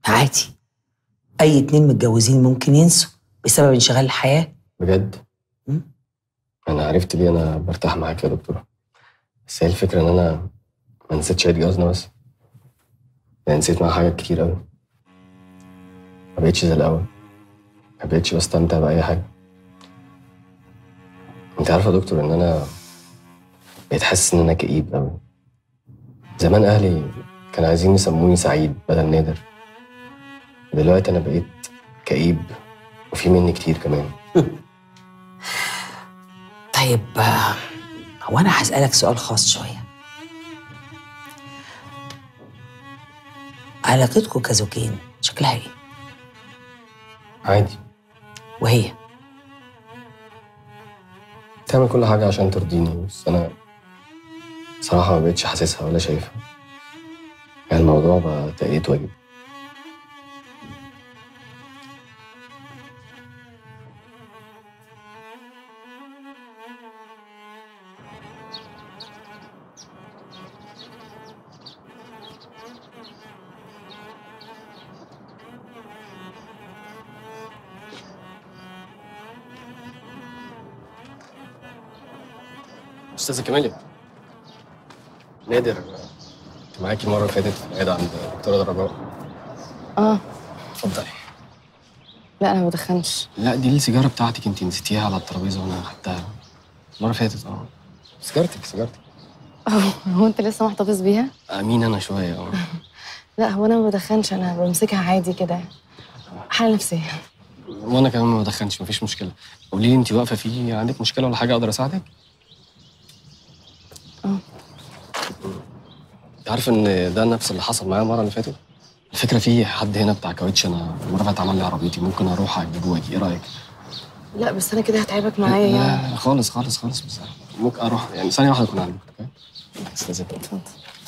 عادي اي اتنين متجوزين ممكن ينسوا بسبب انشغال الحياه بجد مم. انا عرفت ليه انا برتاح معاك يا دكتوره بس هي الفكره ان انا ما نسيتش عيد جوازنا بس يعني نسيت معاه حاجات كتير قوي ما بقتش زي الاول ما بقتش بستمتع باي حاجه انت عارفه يا دكتور ان انا بقيت حاسس ان انا كئيب قوي زمان اهلي كانوا عايزين يسموني سعيد بدل نادر دلوقتي انا بقيت كئيب وفي مني كتير كمان طيب آه، هو انا هسالك سؤال خاص شويه علاقتكم كزوجين شكلها ايه عادي وهي تعمل كل حاجة عشان ترضيني بس أنا صراحة ما بقتش حاسسها ولا شايفها يعني الموضوع بقى تأدية واجب أستاذة كمالي نادر كنت معاكي المرة اللي فاتت في العيادة عند دكتورة رجاء اه اتفضلي لا انا ما بدخنش لا دي السيجارة بتاعتك انت نسيتيها على الترابيزة وأنا خدتها المرة اللي فاتت اه سيجارتك سيجارتك هو انت لسه محتفظ بيها أمين أنا شوية اه لا هو انا ما بدخنش انا بمسكها عادي كده حالة نفسية وأنا كمان ما بدخنش مفيش مشكلة قولي لي أنت واقفة في عندك مشكلة ولا حاجة أقدر أساعدك؟ اه انت عارف ان ده نفس اللي حصل معايا المره اللي فاتت الفكره في حد هنا بتاع كاوتش انا المره اللي فاتت عمل لي عربيتي ممكن اروح اجيبه واجي ايه رايك لا بس انا كده هتعبك معايا يعني لا لا خالص خالص خالص بس ممكن اروح يعني ثانيه واحده اكون عندك اوكي استاذنك اتفضل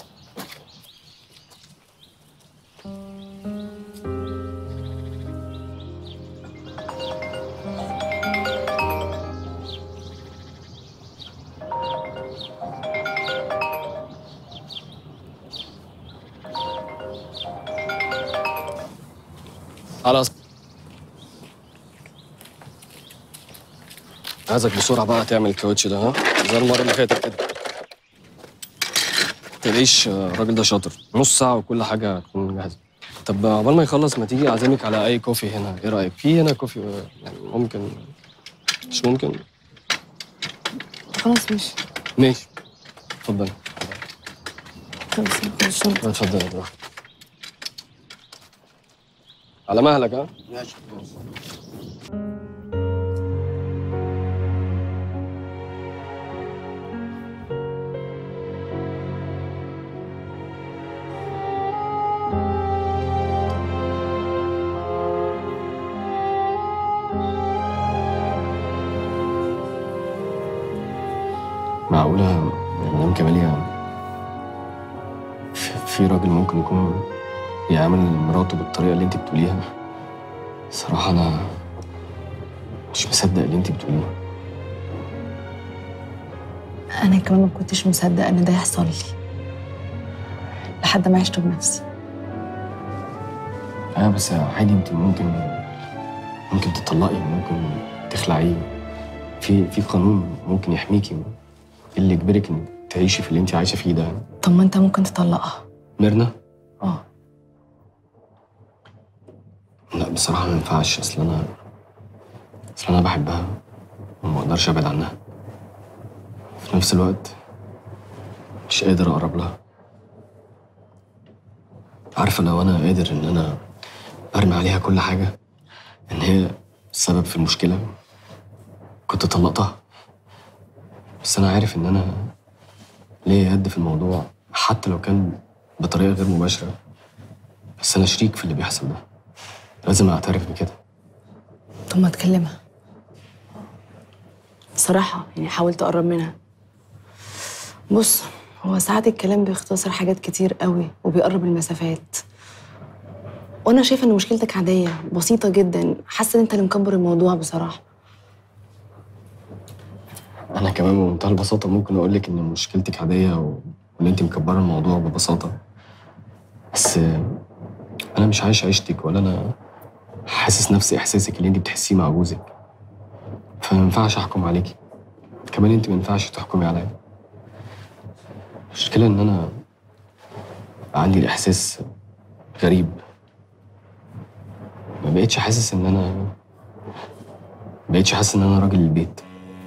خلاص عايزك بسرعه بقى تعمل الكاوتش ده ها زي المره اللي فاتت كده تلاقيش الراجل ده شاطر نص ساعه وكل حاجه تكون جاهزه طب عقبال ما يخلص ما تيجي اعزمك على اي كوفي هنا ايه رايك في هنا كوفي آه، يعني ممكن مش ممكن خلاص ماشي ماشي اتفضلي خلاص ناخد الشنطة اتفضلي براحتك على مهلك ها ماشي معقولة يا مدام كمالية في- في راجل ممكن يكون بيعامل مراته بالطريقة اللي انت بتقوليها صراحة أنا مش مصدق اللي انت بتقوليه انا كمان ما كنتش مصدقة ان ده يحصل لي لحد ما عشته بنفسي اه بس عادي انت ممكن ممكن تطلقي ممكن تخلعي في في قانون ممكن يحميكي ايه اللي يجبرك انك تعيشي في اللي انت عايشه فيه ده طب ما انت ممكن تطلقها ميرنا اه لا بصراحه ما ينفعش اصل انا اصل انا بحبها وما اقدرش ابعد عنها في نفس الوقت مش قادر اقرب لها عارفه لو انا قادر ان انا ارمي عليها كل حاجه ان هي السبب في المشكله كنت طلقتها بس انا عارف ان انا ليا يد في الموضوع حتى لو كان بطريقه غير مباشره بس انا شريك في اللي بيحصل ده لازم اعترف بكده طب ما تكلمها صراحة يعني حاول تقرب منها بص هو ساعات الكلام بيختصر حاجات كتير قوي وبيقرب المسافات وانا شايفه ان مشكلتك عاديه بسيطه جدا حاسه ان انت اللي مكبر الموضوع بصراحه انا كمان بمنتهى البساطه ممكن اقول لك ان مشكلتك عاديه و... وان انت مكبره الموضوع ببساطه بس انا مش عايش عيشتك ولا انا حاسس نفس احساسك اللي انت بتحسيه مع جوزك فما ينفعش احكم عليكي كمان انت ما ينفعش تحكمي عليا المشكله ان انا عندي الاحساس غريب ما بقتش حاسس ان انا ما بقتش حاسس ان انا راجل البيت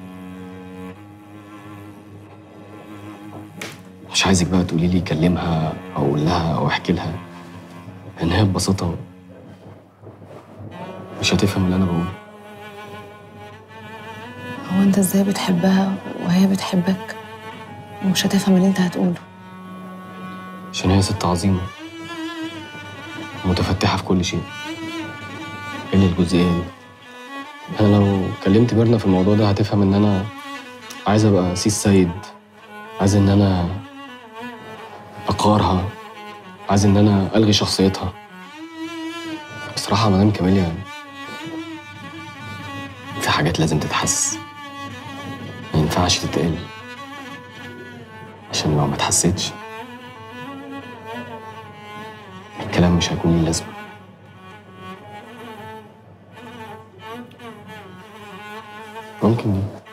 مش عايزك بقى تقولي لي كلمها او اقول لها او احكي لها ان هي ببساطه مش هتفهم اللي انا بقوله هو انت ازاي بتحبها وهي بتحبك ومش هتفهم اللي انت هتقوله عشان هي ست عظيمه متفتحه في كل شيء الا الجزئيه دي انا لو كلمت ميرنا في الموضوع ده هتفهم ان انا عايز ابقى سيس سيد عايز ان انا اقهرها عايز ان انا الغي شخصيتها بصراحه مدام كاميليا في حاجات لازم تتحس ما ينفعش تتقال عشان لو ما اتحسيتش الكلام مش هيكون ليه لازمه ممكن